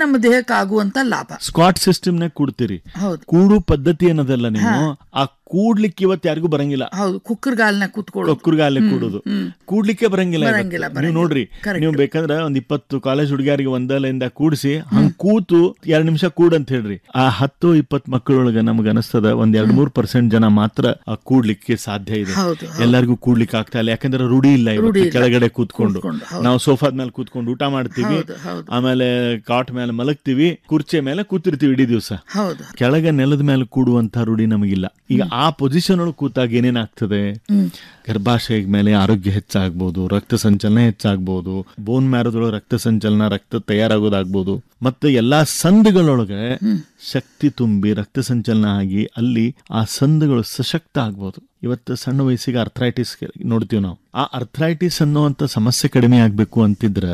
ನಮ್ಮ ದೇಹಕ್ಕೆ ಆಗುವಂತ ಲಾಭ ಸ್ಕ್ವಾಟ್ ಸಿಸ್ಟಮ್ ನಾಗ ಕೂಡ್ತೀರಿ ಹೌದು ಕೂಡು ಪದ್ಧತಿ ಅನ್ನೋದಲ್ಲ ನೀವು ಆ ಕೂಡ್ಲಿಕ್ಕೆ ಇವತ್ತು ಯಾರಿಗೂ ಬರಂಗಿಲ್ಲ ಹೌದು ಕುಕ್ಕರ್ಗಾಲ್ನ ಕೂತ್ಕೊಳ್ಳೋದು ಕೊಕ್ಕರ್ಗಾಲೆ ಕೂಡುದು ಕೂಡ್ಲಿಕ್ಕೆ ಬರಂಗಿಲ್ಲ ಇವತ್ತು. ಬರಂಗಿಲ್ಲ, ನೀವು ಬರಂಗಿಲ್ಲ. ನೋಡ್ರಿ Correct. ನೀವು ಬೇಕಂದ್ರ ಒಂದ್ ಇಪ್ಪತ್ತು ಕಾಲೇಜ್ ಹುಡುಗಿಯರಿಗೆ ಒಂದಲಿಂದ ಕೂಡಿಸಿ ಹಂಗ್ ಕೂತು ಎರಡ್ ನಿಮಿಷ ಕೂಡ್ ಅಂತ ಹೇಳ್ರಿ ಆ ಹತ್ತು ಇಪ್ಪತ್ ಮಕ್ಕಳೊಳಗ ನಮ್ಗೆ ಅನಿಸ್ತದ ಒಂದ್ ಎರಡ್ ಮೂರ್ ಪರ್ಸೆಂಟ್ ಜನ ಮಾತ್ರ ಆ ಕೂಡ್ಲಿಕ್ಕೆ ಸಾಧ್ಯ ಇದೆ ಹೌದು ಎಲ್ಲರಿಗೂ ಕೂಡ್ಲಿಕ್ಕೆ ಆಗ್ತಾ ಇಲ್ಲ ಯಾಕಂದ್ರೆ ರೂಢಿ ಇಲ್ಲ ಇವತ್ತು ರೂಢಿ ಇಲ್ಲ. ಕೆಳಗಡೆ ಕೂತ್ಕೊಂಡು ಕೂತ್ಕೊಂಡು, ಹೌದು. ನಾವು ಸೋಫಾದ ಮೇಲೆ ಕೂತ್ಕೊಂಡು ಊಟ ಮಾಡ್ತೀವಿ ಹೌದು ಹೌದು ಆಮೇಲೆ ಕಾಟ್ ಮೇಲೆ ಮಲಗ್ತೀವಿ ಕುರ್ಚಿ ಮೇಲೆ ಕೂತಿರ್ತೀವಿ ಇಡೀ ದಿವಸ ಹೌದು ಕೆಳಗೆ ನೆಲದ ಮೇಲೆ ಕೂಡುವಂತ ರೂಢಿ ನಮಗಿಲ್ಲ ಈಗ ಆ ಪೊಸಿಷನ್ ಒಳಗೆ ಕೂತಾಗ ಏನೇನಾಗ್ತದೆ ಹ್ಮ್ ಗರ್ಭಾಶಯ ಮೇಲೆ ಆರೋಗ್ಯ ಹೆಚ್ಚಾಗ್ಬೋದು ರಕ್ತ ಸಂಚಲನ ಹೆಚ್ಚಾಗ್ಬೋದು ಬೋನ್ ಮ್ಯಾರದೊಳಗೆ ರಕ್ತ ಸಂಚಲನ ರಕ್ತ ತಯಾರಾಗೋದಾಗ್ಬೋದು ಮತ್ತೆ ಎಲ್ಲಾ ಸಂಧಿಗಳೊಳಗೆ ಶಕ್ತಿ ತುಂಬಿ ರಕ್ತ ಸಂಚಲನ ಆಗಿ ಅಲ್ಲಿ ಆ ಸಂಧಿಗಳು ಸಶಕ್ತ ಆಗ್ಬೋದು ಇವತ್ತು ಸಣ್ಣ ವಯಸ್ಸಿಗೆ ಅರ್ಥ್ರೈಟಿಸ್ ನೋಡ್ತೀವಿ ನಾವು ಆ ಅರ್ಥ್ರೈಟಿಸ್ ಅನ್ನುವಂತ ಸಮಸ್ಯೆ ಕಡಿಮೆ ಆಗ್ಬೇಕು ಅಂತಿದ್ರ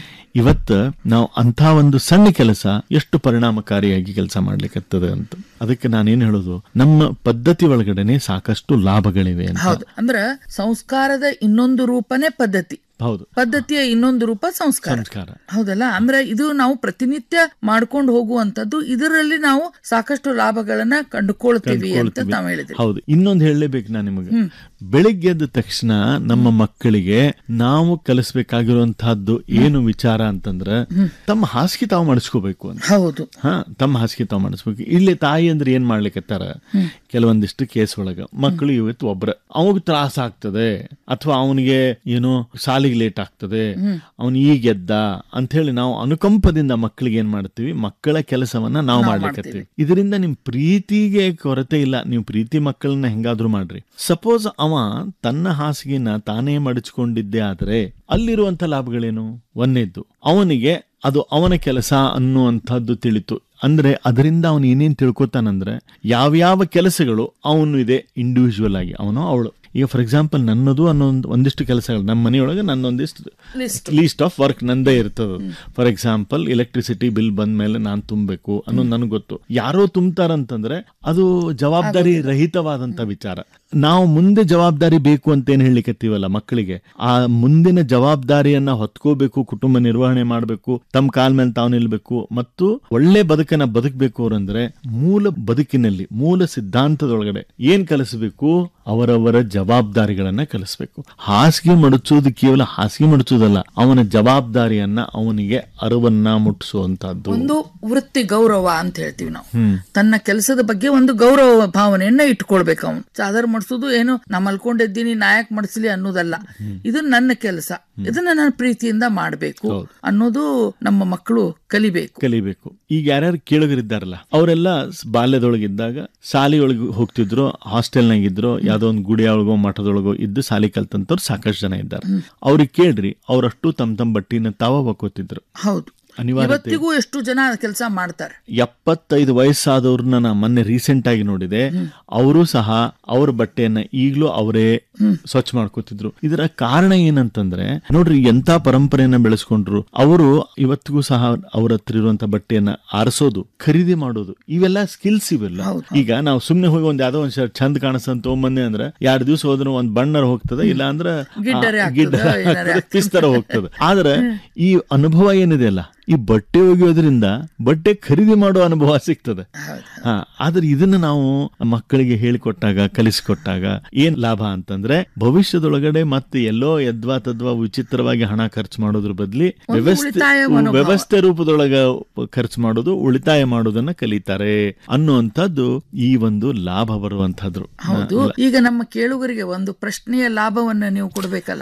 ಇವತ್ತು ನಾವು ಅಂತ ಒಂದು ಸಣ್ಣ ಕೆಲಸ ಎಷ್ಟು ಪರಿಣಾಮಕಾರಿಯಾಗಿ ಕೆಲಸ ಮಾಡ್ಲಿಕ್ಕತ್ತದ ಅಂತ ಅದಕ್ಕೆ ನಾನೇನ್ ಹೇಳೋದು ನಮ್ಮ ಪದ್ಧತಿ ಒಳಗಡೆನೆ ಸಾಕಷ್ಟು ಲಾಭಗಳಿವೆ ಅಂತ ಹೌದು ಅಂದ್ರ ಸಂಸ್ಕಾರದ ಇನ್ನೊಂದು ರೂಪನೇ ಪದ್ಧತಿ ಹೌದು ಪದ್ಧತಿಯ ಇನ್ನೊಂದು ರೂಪ ಸಂಸ್ಕಾರ ಸಂಸ್ಕಾರ ಹೌದಲ್ಲ ಅಂದ್ರೆ ಇದು ನಾವು ಪ್ರತಿನಿತ್ಯ ಮಾಡ್ಕೊಂಡು ಹೋಗುವಂತದ್ದು ಇದರಲ್ಲಿ ನಾವು ಸಾಕಷ್ಟು ಲಾಭಗಳನ್ನ ಕಂಡುಕೊಳ್ತೀವಿ ಅಂತ ತಾವ್ ಹೇಳಿದ್ರಿ ಹೌದು ಇನ್ನೊಂದು ಹೇಳಲೇಬೇಕು ನಾನು ನಿಮಗೆ ಬೆಳಿಗ್ಗೆ ಎದ್ದ ತಕ್ಷಣ ನಮ್ಮ ಮಕ್ಕಳಿಗೆ ನಾವು ಕಲಿಸ್ಬೇಕಾಗಿರುವಂತಹದ್ದು ಏನು ವಿಚಾರ ಅಂತಂದ್ರ ತಮ್ಮ ಹಾಸಿಗೆ ತಾವು ಮಾಡಿಸ್ಕೋಬೇಕು ಅಂತ ಹೌದು ಹಾ ತಮ್ಮ ಹಾಸಿಗೆ ತಾವು ಮಾಡಿಸ್ಬೇಕು ಇಲ್ಲಿ ತಾಯಿ ಅಂದ್ರೆ ಏನ್ ಮಾಡ್ಲಿಕ್ಕತ್ತಾರ ಕೆಲವೊಂದಿಷ್ಟು ಕೇಸ್ ಒಳಗ ಮಕ್ಕಳು ಇವತ್ತು ಒಬ್ರ ಅವಾಗ ತ್ರಾಸ ಆಗ್ತದೆ ಅಥವಾ ಅವನಿಗೆ ಏನು ಸಾಲಿಗೆ ಲೇಟ್ ಆಗ್ತದೆ ಅವನು ಈಗ ಎದ್ದ ಅಂತ ಹೇಳಿ ನಾವು ಅನುಕಂಪದಿಂದ ಮಕ್ಕಳಿಗೆ ಏನ್ ಮಾಡ್ತೀವಿ ಮಕ್ಕಳ ಕೆಲಸವನ್ನ ನಾವು ಮಾಡ್ಲಿಕ್ಕತ್ತೀವಿ ಇದರಿಂದ ನಿಮ್ ಪ್ರೀತಿಗೆ ಕೊರತೆ ಇಲ್ಲ ನೀವು ಪ್ರೀತಿ ಮಕ್ಕಳನ್ನ ಹೆಂಗಾದ್ರೂ ಮಾಡ್ರಿ ಸಪೋಸ್ ಅವ ತನ್ನ ಹಾಸಿಗೆನ ತಾನೇ ಮಡಚ್ಕೊಂಡಿದ್ದೆ ಆದ್ರೆ ಅಲ್ಲಿರುವಂತ ಲಾಭಗಳೇನು ಒಂದೇದ್ದು ಅವನಿಗೆ ಅದು ಅವನ ಕೆಲಸ ಅನ್ನುವಂಥದ್ದು ತಿಳಿತು ಅಂದ್ರೆ ಅದರಿಂದ ಅವನು ಏನೇನ್ ತಿಳ್ಕೊತಾನಂದ್ರೆ ಯಾವ್ಯಾವ ಕೆಲಸಗಳು ಅವನು ಇದೆ ಇಂಡಿವಿಜುವಲ್ ಆಗಿ ಅವನು ಅವಳು ಈಗ ಫಾರ್ ಎಕ್ಸಾಂಪಲ್ ನನ್ನದು ಅನ್ನೊಂದು ಒಂದಿಷ್ಟು ಕೆಲಸಗಳು ನಮ್ಮ ಮನೆಯೊಳಗೆ ನನ್ನೊಂದಿಷ್ಟು ಲಿಸ್ಟ್ ಲೀಸ್ಟ್ ಆಫ್ ವರ್ಕ್ ನಂದೇ ಇರ್ತದ ಫಾರ್ ಎಕ್ಸಾಂಪಲ್ ಎಲೆಕ್ಟ್ರಿಸಿಟಿ ಬಿಲ್ ಬಂದ ಮೇಲೆ ನಾನು ತುಂಬಬೇಕು ಅನ್ನೋದು ನನಗೆ ಗೊತ್ತು ಯಾರೋ ತುಂಬ್ತಾರಂತಂದ್ರೆ ಅದು ಜವಾಬ್ದಾರಿ ರಹಿತವಾದಂತ ವಿಚಾರ ನಾವು ಮುಂದೆ ಜವಾಬ್ದಾರಿ ಬೇಕು ಅಂತ ಏನ್ ಹೇಳಿಕತ್ತೀವಲ್ಲ ಮಕ್ಕಳಿಗೆ ಆ ಮುಂದಿನ ಜವಾಬ್ದಾರಿಯನ್ನ ಹೊತ್ಕೋಬೇಕು ಕುಟುಂಬ ನಿರ್ವಹಣೆ ಮಾಡಬೇಕು ತಮ್ಮ ಕಾಲ್ ಮೇಲೆ ತಾವು ನಿಲ್ಬೇಕು ಮತ್ತು ಒಳ್ಳೆ ಬದುಕನ್ನ ಬದುಕಬೇಕು ಅವ್ರಂದ್ರೆ ಮೂಲ ಬದುಕಿನಲ್ಲಿ ಮೂಲ ಸಿದ್ಧಾಂತದೊಳಗಡೆ ಏನ್ ಕಲಿಸಬೇಕು ಅವರವರ ಜವಾಬ್ದಾರಿಗಳನ್ನ ಕಲಿಸ್ಬೇಕು ಹಾಸಿಗೆ ಮಡಚೋದು ಕೇವಲ ಹಾಸಿಗೆ ಮಡಚೋದಲ್ಲ ಅವನ ಜವಾಬ್ದಾರಿಯನ್ನ ಅವನಿಗೆ ಅರಿವನ್ನ ಮುಟ್ಟಿಸುವಂತಹದ್ದು ಒಂದು ವೃತ್ತಿ ಗೌರವ ಅಂತ ಹೇಳ್ತೀವಿ ನಾವು ಹ್ಮ್ ತನ್ನ ಕೆಲಸದ ಬಗ್ಗೆ ಒಂದು ಗೌರವ ಭಾವನೆಯನ್ನ ಇಟ್ಕೊಳ್ಬೇಕು ಅವನು ಚಾದರ್ ಮಾಡಿಸೋದು ಏನು ನಾ ಮಲ್ಕೊಂಡಿದ್ದೀನಿ ನಾಯಕ್ ಮಾಡಿಸ್ಲಿ ಅನ್ನೋದಲ್ಲ ಇದು ನನ್ನ ಕೆಲಸ ಇದನ್ನ ನಾನು ಪ್ರೀತಿಯಿಂದ ಮಾಡಬೇಕು ಅನ್ನೋದು ನಮ್ಮ ಮಕ್ಕಳು ಕಲಿಬೇಕು ಕಲಿಬೇಕು ಈಗ ಯಾರ್ಯಾರು ಕೇಳಗರಿದ್ದಾರಲ್ಲ ಅವರೆಲ್ಲ ಬಾಲ್ಯದೊಳಗಿದ್ದಾಗ ಶಾಲೆಯೊಳಗೆ ಹೋಗ್ತಿದ್ರು ಹಾಸ್ಟೆಲ್ನಾಗಿದ್ರು ಯಾವ್ದೋ ಒಂದು ಗುಡಿಯೊಳಗೋ ಮಠದೊಳಗೋ ಇದ್ದು ಶಾಲೆ ಕಲ್ತಂತವ್ರು ಸಾಕಷ್ಟು ಜನ ಇದ್ದಾರೆ ಅವ್ರಿಗೆ ಕೇಳ್ರಿ ಅವರಷ್ಟು ತಮ್ಮ ತಮ್ಮ ಬಟ್ಟಿನ ತಾವ ಬಕ್ಕೋತಿದ್ರು ಹೌದು ಅನಿವಾರ್ಯತೆ ಇವತ್ತಿಗೂ ಎಷ್ಟು ಜನ ಕೆಲಸ ಮಾಡ್ತಾರೆ ಎಪ್ಪತ್ತೈದು ವಯಸ್ಸಾದವ್ರನ್ನ ನಾ ಮೊನ್ನೆ ರೀಸೆಂಟ್ ಆಗಿ ನೋಡಿದೆ ಅವರು ಸಹ ಅವ್ರ ಬಟ್ಟೆಯನ್ನ ಈಗ್ಲೂ ಅವರೇ ಸ್ವಚ್ಛ ಮಾಡ್ಕೋತಿದ್ರು ಇದರ ಕಾರಣ ಏನಂತಂದ್ರೆ ನೋಡ್ರಿ ಎಂತ ಪರಂಪರೆಯನ್ನ ಬೆಳೆಸ್ಕೊಂಡ್ರು ಅವರು ಇವತ್ತಿಗೂ ಸಹ ಅವ್ರ ಹತ್ರ ಇರುವಂತ ಬಟ್ಟೆಯನ್ನ ಆರಿಸೋದು ಖರೀದಿ ಮಾಡೋದು ಇವೆಲ್ಲ ಸ್ಕಿಲ್ಸ್ ಇವೆಲ್ಲ ಈಗ ನಾವು ಸುಮ್ನೆ ಹೋಗಿ ಒಂದ್ ಯಾವ್ದೋ ಒಂದ್ ಶರ್ಟ್ ಚಂದ ಕಾಣಿಸ್ತಂತ ತೊಗೊಂಬಂದೆ ಅಂದ್ರೆ ಎರಡ್ ದಿವಸ ಹೋದ್ರೆ ಒಂದ್ ಬಣ್ಣರ ಹೋಗ್ತದೆ ಇಲ್ಲ ಅಂದ್ರೆ ಗಿಡ್ಡರೆ ಆ, ಆಗ್ತದೆ, ಗಿಡ್ಡ ಏನಾರೆ ಆಗ್ತದೆ. ಪಿಸ್ತರ ಹೋಗ್ತದೆ ಆದ್ರೆ ಈ ಅನುಭವ ಏನಿದೆ ಅಲ್ಲ ಈ ಬಟ್ಟೆ ಒಗೆಯೋದ್ರಿಂದ ಬಟ್ಟೆ ಖರೀದಿ ಮಾಡೋ ಅನುಭವ ಸಿಗ್ತದೆ ಹಾ ಆದ್ರೆ ಇದನ್ನ ನಾವು ಮಕ್ಕಳಿಗೆ ಹೇಳಿಕೊಟ್ಟಾಗ ಕಲಿಸಿಕೊಟ್ಟಾಗ ಏನ್ ಲಾಭ ಅಂತಂದ್ರೆ ಭವಿಷ್ಯದೊಳಗಡೆ ಮತ್ತೆ ಎಲ್ಲೋ ಯದ್ವಾ ತದ್ವಾ ವಿಚಿತ್ರವಾಗಿ ಹಣ ಖರ್ಚು ಮಾಡೋದ್ರ ಬದ್ಲಿ ವ್ಯವಸ್ಥೆ ಉಳಿತಾಯ ಮನೋಭಾವ. ವ್ಯವಸ್ಥೆ ರೂಪದೊಳಗ ಖರ್ಚು ಮಾಡೋದು ಉಳಿತಾಯ ಮಾಡೋದನ್ನ ಕಲಿತಾರೆ ಅನ್ನುವಂಥದ್ದು ಈ ಒಂದು ಲಾಭ ಬರುವಂತಹದ್ದು ಹೌದು ಈಗ ನಮ್ಮ ಕೇಳುಗರಿಗೆ ಒಂದು ಪ್ರಶ್ನೆಯ ಲಾಭವನ್ನ ನೀವು ಕೊಡ್ಬೇಕಲ್ಲ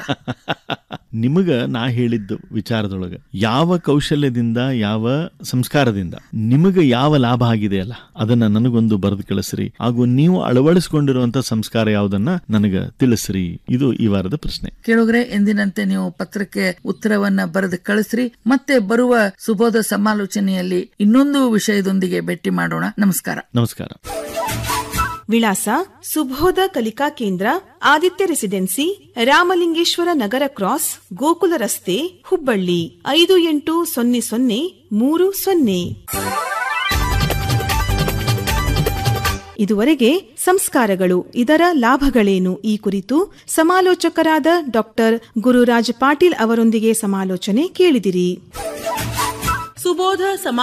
ನಿಮಗ ನಾ ಹೇಳಿದ್ದು ವಿಚಾರದೊಳಗ ಯಾವ ಕೌಶಲ್ಯದಿಂದ ಯಾವ ಸಂಸ್ಕಾರದಿಂದ ನಿಮಗ ಯಾವ ಲಾಭ ಆಗಿದೆಯಲ್ಲ ಅದನ್ನ ನನಗೊಂದು ಬರೆದು ಕಳಿಸ್ರಿ ಹಾಗೂ ನೀವು ಅಳವಡಿಸಿಕೊಂಡಿರುವಂತ ಸಂಸ್ಕಾರ ಯಾವುದನ್ನ ನನಗ ತಿಳಿಸ್ರಿ ಇದು ಈ ವಾರದ ಪ್ರಶ್ನೆ ಕೇಳುಗರೆ ಎಂದಿನಂತೆ ನೀವು ಪತ್ರಕ್ಕೆ ಉತ್ತರವನ್ನ ಬರೆದು ಕಳಿಸ್ರಿ ಮತ್ತೆ ಬರುವ ಸುಬೋಧ ಸಮಾಲೋಚನೆಯಲ್ಲಿ ಇನ್ನೊಂದು ವಿಷಯದೊಂದಿಗೆ ಭೇಟಿ ಮಾಡೋಣ ನಮಸ್ಕಾರ ನಮಸ್ಕಾರ ವಿಳಾಸ ಸುಬೋಧ ಕಲಿಕಾ ಕೇಂದ್ರ ಆದಿತ್ಯ ರೆಸಿಡೆನ್ಸಿ ರಾಮಲಿಂಗೇಶ್ವರ ನಗರ ಕ್ರಾಸ್ ಗೋಕುಲ ರಸ್ತೆ ಹುಬ್ಬಳ್ಳಿ ಐದು ಎಂಟು ಸೊನ್ನೆ ಸೊನ್ನೆ ಮೂರು ಸೊನ್ನೆ ಇದುವರೆಗೆ ಸಂಸ್ಕಾರಗಳು ಇದರ ಲಾಭಗಳೇನು ಈ ಕುರಿತು ಸಮಾಲೋಚಕರಾದ ಡಾಕ್ಟರ್ ಗುರುರಾಜ್ ಪಾಟೀಲ್ ಅವರೊಂದಿಗೆ ಸಮಾಲೋಚನೆ ಕೇಳಿದಿರಿ ಸುಬೋಧ